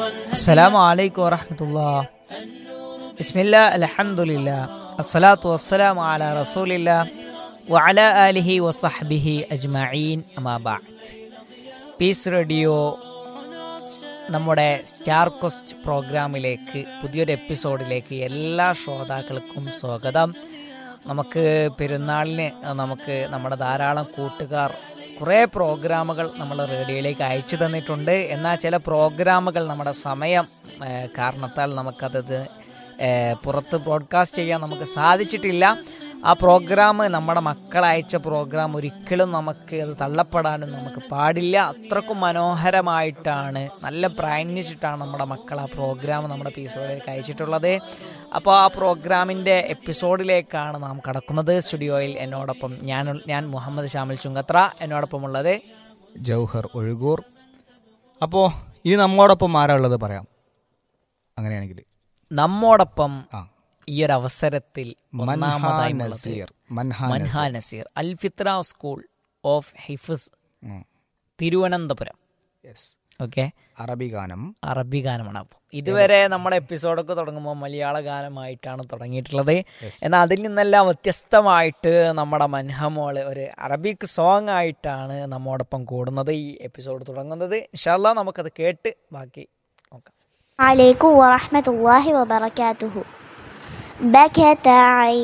السلام عليكم ورحمة الله بسم الله الحمد لله الصلاة والسلام على رسول الله وعلى آله وصحبه أجمعين أما بعد peace radio നമ്മുടെ star coast പ്രോഗ്രാമിലേക്ക് പുതിയൊരു എപ്പിസോഡിലേക്ക് എല്ലാ ശ്രോതാക്കൾക്കും സ്വാഗതം നമുക്ക് പെരുന്നാളിന് നമുക്ക് നമ്മുടെ ധാരാളം കൂട്ടുകാർ കുറേ പ്രോഗ്രാമുകൾ നമ്മൾ റേഡിയോയിലേക്ക് അയച്ചു തന്നിട്ടുണ്ട് എന്നാൽ ചില പ്രോഗ്രാമുകൾ നമ്മുടെ സമയം ഏഹ്, കാരണത്താൽ നമുക്കത് ഏഹ്, പുറത്ത് ബ്രോഡ്കാസ്റ്റ് ചെയ്യാൻ നമുക്ക് സാധിച്ചിട്ടില്ല ആ പ്രോഗ്രാം നമ്മുടെ മക്കൾ അയച്ച പ്രോഗ്രാം ഒരിക്കലും നമുക്ക് അത് തള്ളപ്പെടാനും നമുക്ക് പാടില്ല അത്രക്കും മനോഹരമായിട്ടാണ് നല്ല പ്രായണിച്ചിട്ടാണ് നമ്മുടെ മക്കൾ ആ പ്രോഗ്രാം നമ്മുടെ എപ്പിസോഡിലേക്ക് അയച്ചിട്ടുള്ളത് അപ്പോൾ ആ പ്രോഗ്രാമിൻ്റെ എപ്പിസോഡിലേക്കാണ് നാം കടക്കുന്നത് സ്റ്റുഡിയോയിൽ എന്നോടൊപ്പം ഞാൻ ഞാൻ മുഹമ്മദ് ഷാമിൽ ചുങ്കത്ര എന്നോടൊപ്പം ഉള്ളത് ജൗഹർ ഒഴുകൂർ അപ്പോൾ ഇനി നമ്മോടൊപ്പം ആരാ ഉള്ളത് പറയാം അങ്ങനെയാണെങ്കിൽ നമ്മോടൊപ്പം ആ ഈ ഒരു അവസരത്തിൽ മൻഹാ ഒന്നാമതായി ഉള്ളത് നസീർ മൻഹാ മൻഹാ നസീർ അൽ ഫിത്ര സ്കൂൾ ഓഫ് ഹിഫ്സ് ഉം. തിരുവനന്തപുരം യെസ് ഓക്കെ അറബി ഗാനം അറബി ഗാനമാണ് അപ്പോൾ ഇതുവരെ നമ്മുടെ എപ്പിസോഡൊക്കെ തുടങ്ങുമ്പോൾ മലയാള ഗാനമായിട്ടാണ് തുടങ്ങിയിട്ടുള്ളത് എന്നാൽ അതിൽ നിന്നെല്ലാം വ്യത്യസ്തമായിട്ട് നമ്മുടെ മൻഹമോള് ഒരു അറബിക് സോങ് ആയിട്ടാണ് നമ്മോടൊപ്പം കൂടുന്നത് ഈ എപ്പിസോഡ് തുടങ്ങുന്നത് ഇൻഷാല്ല നമുക്കത് കേട്ട് ബാക്കി നോക്കാം عليكم ورحمة الله وبركاته بكت عين